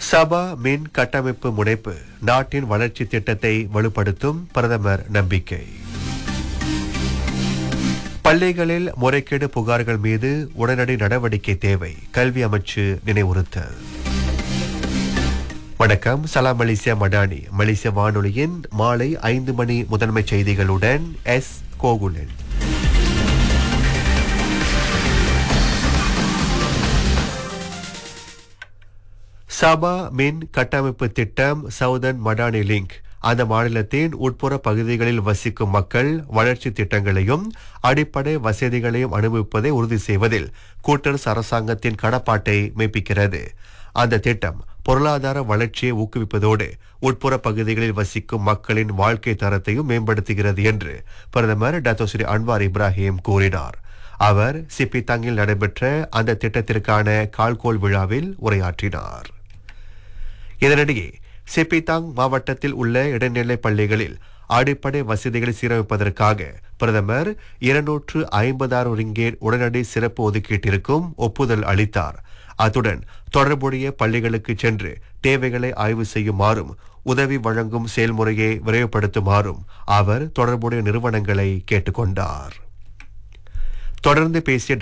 சபா மின் கட்டமைப்பு முனைப்பு நாட்டின் வளர்ச்சி திட்டத்தை வலுப்படுத்தும் பிரதமர் நம்பிக்கை பள்ளிகளில் முறைகேடு புகார்கள் மீது உடனடி நடவடிக்கை தேவை கல்வி அமைச்சு நினைவுறுத்தல் வணக்கம் சலாம் மலேசியா மடானி மலேசிய வானொலியின் மாலை ஐந்து மணி முதன்மை செய்திகளுடன் எஸ் கோகுலன் சபா மின் கட்டமைப்பு திட்டம் சவுதன் மடானி லிங்க் அந்த மாநிலத்தின் உட்புற பகுதிகளில் வசிக்கும் மக்கள் வளர்ச்சி திட்டங்களையும் அடிப்படை வசதிகளையும் அனுபவிப்பதை உறுதி செய்வதில் கூட்டரசு அரசாங்கத்தின் கடப்பாட்டை மெய்ப்பிக்கிறது அந்த திட்டம் பொருளாதார வளர்ச்சியை ஊக்குவிப்பதோடு உட்புற பகுதிகளில் வசிக்கும் மக்களின் வாழ்க்கை தரத்தையும் மேம்படுத்துகிறது என்று பிரதமர் டத்தோஸ்ரீ அன்வார் இப்ராஹிம் கூறினார் அவர் சிப்பித்தாங்கில் நடைபெற்ற அந்த திட்டத்திற்கான கால்கோல் விழாவில் உரையாற்றினார் இதனிடையே சிப்பித்தாங் மாவட்டத்தில் உள்ள இடைநிலை பள்ளிகளில் அடிப்படை வசதிகளை சீரமைப்பதற்காக பிரதமர் இருநூற்று ஐம்பதாயிரம் ரிங்கேட் உடனடி சிறப்பு ஒதுக்கீட்டிற்கும் ஒப்புதல் அளித்தார் அத்துடன் தொடர்புடைய பள்ளிகளுக்கு சென்று தேவைகளை ஆய்வு செய்யுமாறும் உதவி வழங்கும் செயல்முறையை விரைவுபடுத்துமாறும் அவர் தொடர்புடைய நிறுவனங்களை கேட்டுக்கொண்டார் தொடர்ந்து பேசிய